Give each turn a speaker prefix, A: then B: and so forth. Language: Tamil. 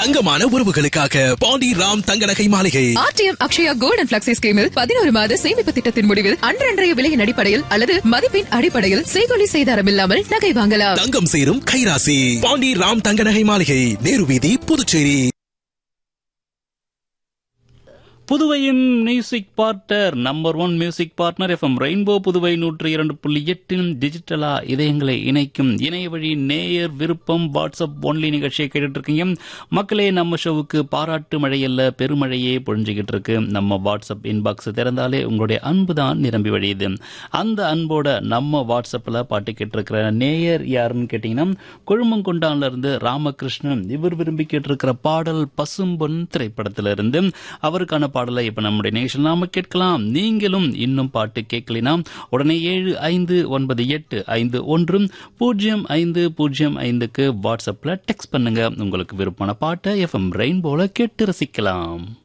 A: தங்கமான உறவுகளுக்காக பாண்டி ராம் தங்க நகை மாளிகை
B: ஆர்டிஎம் அக்ஷயா கோல்டன் பிளக்ஸி ஸ்கீமில் பதினோரு மாத சேமிப்பு திட்டத்தின் முடிவில் அன்றன்றைய விலையின் அடிப்படையில் அல்லது மதிப்பின் அடிப்படையில் செய்கொலி செய்தாரம் இல்லாமல் நகை வாங்கலாம்
A: தங்கம் சேரும் கைராசி பாண்டி ராம் தங்க நகை மாளிகை நேரு வீதி புதுச்சேரி
C: புதுவையின் music partner number one music partner FM Rainbow Puduvai நூற்றி இரண்டு புள்ளி எட்டின் டிஜிட்டலா இதயங்களை இணைக்கும் இணைய வழி நேயர் விருப்பம் வாட்ஸ்அப் ஒன்லி நிகழ்ச்சியை கேட்டுட்டு இருக்கீங்க மக்களே நம்ம ஷோவுக்கு பாராட்டு மழையல்ல பெருமழையே பொழிஞ்சுக்கிட்டு இருக்கு நம்ம வாட்ஸ்அப் இன்பாக்ஸ் திறந்தாலே உங்களுடைய அன்பு தான் நிரம்பி வழியுது அந்த அன்போட நம்ம வாட்ஸ்அப்ல பாட்டு கேட்டிருக்கிற நேயர் யாருன்னு கேட்டீங்கன்னா கொழுமங்கொண்டான்ல இருந்து ராமகிருஷ்ணன் இவர் விரும்பி கேட்டிருக்கிற பாடல் பசும்பொன் திரைப்படத்திலிருந்து அவருக்கான பாடலை இப்ப நம்முடைய நேஷன் நாம கேட்கலாம் நீங்களும் இன்னும் பாட்டு கேட்கலினா உடனே ஏழு ஐந்து ஒன்பது எட்டு ஐந்து ஒன்று பூஜ்ஜியம் ஐந்து பூஜ்ஜியம் ஐந்துக்கு வாட்ஸ்அப்ல டெக்ஸ்ட் பண்ணுங்க உங்களுக்கு விருப்பமான பாட்டை எஃப்எம் ரெயின்போல கேட்டு ரசிக்கலாம்